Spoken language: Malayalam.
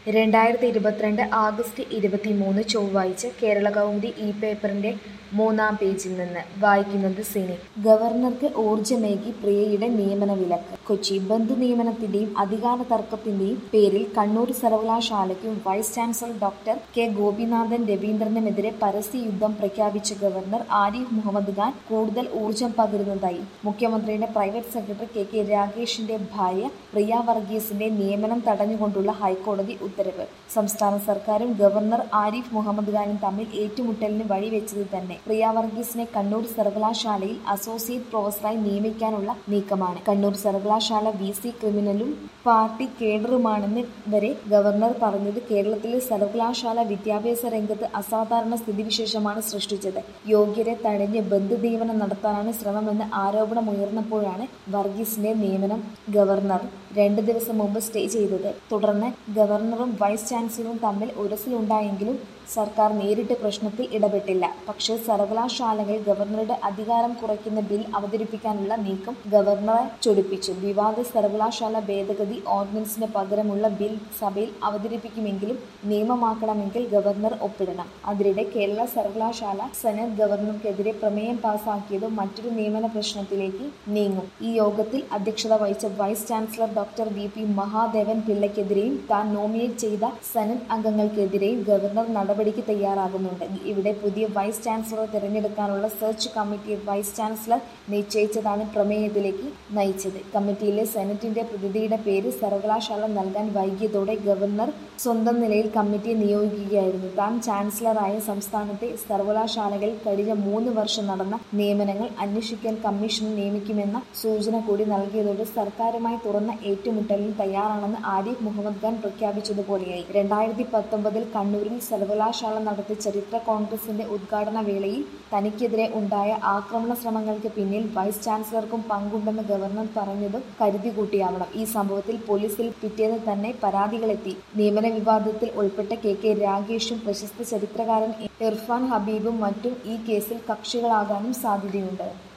രണ്ടായിരത്തി ഇരുപത്തിരണ്ട് ആഗസ്റ്റ് ഇരുപത്തിമൂന്ന് ചൊവ്വാഴ്ച കേരള കൗമുദി ഇ പേപ്പറിന്റെ മൂന്നാം പേജിൽ നിന്ന് വായിക്കുന്നത് സിനി ഗവർണർക്ക് ഊർജ്ജമേകി പ്രിയയുടെ നിയമന വിലക്ക് കൊച്ചി ബന്ധു നിയമനത്തിന്റെയും അധികാര തർക്കത്തിന്റെയും പേരിൽ കണ്ണൂർ സർവകലാശാലയ്ക്കും vice chancellor doctor K Gopinathan രവീന്ദ്രനുമെതിരെ പരസ്യ യുദ്ധം പ്രഖ്യാപിച്ച ഗവർണർ ആരിഫ് മുഹമ്മദ് ഖാൻ കൂടുതൽ ഊർജ്ജം പകരുന്നതായി മുഖ്യമന്ത്രിയുടെ പ്രൈവറ്റ് സെക്രട്ടറി കെ കെ രാഗേഷിന്റെ ഭാര്യ പ്രിയ വർഗീസിന്റെ നിയമനം തടഞ്ഞുകൊണ്ടുള്ള ഹൈക്കോടതി ഉത്തരവ് സംസ്ഥാന സർക്കാരും ഗവർണർ ആരിഫ് മുഹമ്മദ് ഖാനും തമ്മിൽ ഏറ്റുമുട്ടലിന് വഴിവെച്ചത് തന്നെ പ്രിയ വർഗീസിനെ കണ്ണൂർ സർവകലാശാലയിൽ അസോസിയേറ്റ് പ്രൊഫസറായി നിയമിക്കാനുള്ള നീക്കമാണ് കണ്ണൂർ സർവകലാശാല വി സി ക്രിമിനലും പാർട്ടി കേഡറുമാണെന്ന് വരെ ഗവർണർ പറഞ്ഞത് കേരളത്തിലെ സർവകലാശാല വിദ്യാഭ്യാസ രംഗത്ത് അസാധാരണ സ്ഥിതിവിശേഷമാണ് സൃഷ്ടിച്ചത് യോഗ്യരെ തടഞ്ഞ് ബന്ധുനിയമനം നടത്താനാണ് ശ്രമമെന്ന് ആരോപണമുയർന്നപ്പോഴാണ് വർഗീസിന്റെ നിയമനം ഗവർണർ രണ്ട് ദിവസം മുമ്പ് സ്റ്റേ ചെയ്തത് തുടർന്ന് ഗവർണറും വൈസ് ചാൻസലറും തമ്മിൽ ഉരസലുണ്ടായെങ്കിലും സർക്കാർ നേരിട്ട് പ്രശ്നത്തിൽ ഇടപെട്ടില്ല പക്ഷേ സർവകലാശാലകൾ ഗവർണറുടെ അധികാരം കുറയ്ക്കുന്ന ബിൽ അവതരിപ്പിക്കാനുള്ള നീക്കം ഗവർണറെ ചൊടിപ്പിച്ചു വിവാദ സർവകലാശാല ഭേദഗതി ഓർഡിനൻസിന് പകരമുള്ള ബിൽ സഭയിൽ അവതരിപ്പിക്കുമെങ്കിലും നിയമമാക്കണമെങ്കിൽ ഗവർണർ ഒപ്പിടണം അതിനിടെ കേരള സർവകലാശാല സെനറ്റ് ഗവർണർക്കെതിരെ പ്രമേയം പാസാക്കിയത് മറ്റൊരു നിയമന പ്രശ്നത്തിലേക്ക് നീങ്ങും ഈ യോഗത്തിൽ അധ്യക്ഷത വഹിച്ച vice chancellor doctor V P Mahadevan പിള്ളയ്ക്കെതിരെയും താൻ നോമിനേറ്റ് ചെയ്ത സെനറ്റ് അംഗങ്ങൾക്കെതിരെയും ഗവർണർ നടപടിക്ക് തയ്യാറാകുന്നുണ്ട് ഇവിടെ പുതിയ വൈസ് ചാൻസലറെ തിരഞ്ഞെടുക്കാനുള്ള സെർച്ച് കമ്മിറ്റി വൈസ് ചാൻസലർ നിശ്ചയിച്ചതാണ് പ്രമേയത്തിലേക്ക് നയിച്ചത് കമ്മിറ്റിയിലെ സെനറ്റിന്റെ പ്രതിനിധിയുടെ പേര് സർവകലാശാല നൽകാൻ വൈകിയതോടെ ഗവർണർ സ്വന്തം നിലയിൽ കമ്മിറ്റിയെ നിയോഗിക്കുകയായിരുന്നു താൻ ചാൻസലറായ സംസ്ഥാനത്തെ സർവകലാശാലകളിൽ കഴിഞ്ഞ മൂന്ന് വർഷം നടന്ന നിയമനങ്ങൾ അന്വേഷിക്കാൻ കമ്മീഷനെ നിയമിക്കുമെന്ന സൂചന കൂടി നൽകിയതോടെ സർക്കാരുമായി തുറന്ന ഏറ്റുമുട്ടലിന് തയ്യാറാണെന്ന് ആരിഫ് മുഹമ്മദ് ഖാൻ പ്രഖ്യാപിച്ചതുപോലെയായി രണ്ടായിരത്തി പത്തൊമ്പതിൽ കണ്ണൂരിൽ സർവകലാശാല നടത്തിയ ചരിത്ര കോൺഗ്രസിന്റെ ഉദ്ഘാടന വേളയിൽ തനിക്കെതിരെ ഉണ്ടായ ആക്രമണ ശ്രമങ്ങൾക്ക് പിന്നിൽ വൈസ് ചാൻസലർക്കും പങ്കുണ്ടെന്ന് ഗവർണർ പറഞ്ഞതും കരുതികൂട്ടിയാവണം ഈ സംഭവത്തിൽ പോലീസിൽ പിറ്റേന്ന് തന്നെ പരാതികളെത്തി നിയമന വിവാദത്തിൽ ഉൾപ്പെട്ട കെ കെ രാഗേഷും പ്രശസ്ത ചരിത്രകാരൻ ഇർഫാൻ ഹബീബും മറ്റും ഈ കേസിൽ കക്ഷികളാകാനും സാധ്യതയുണ്ട്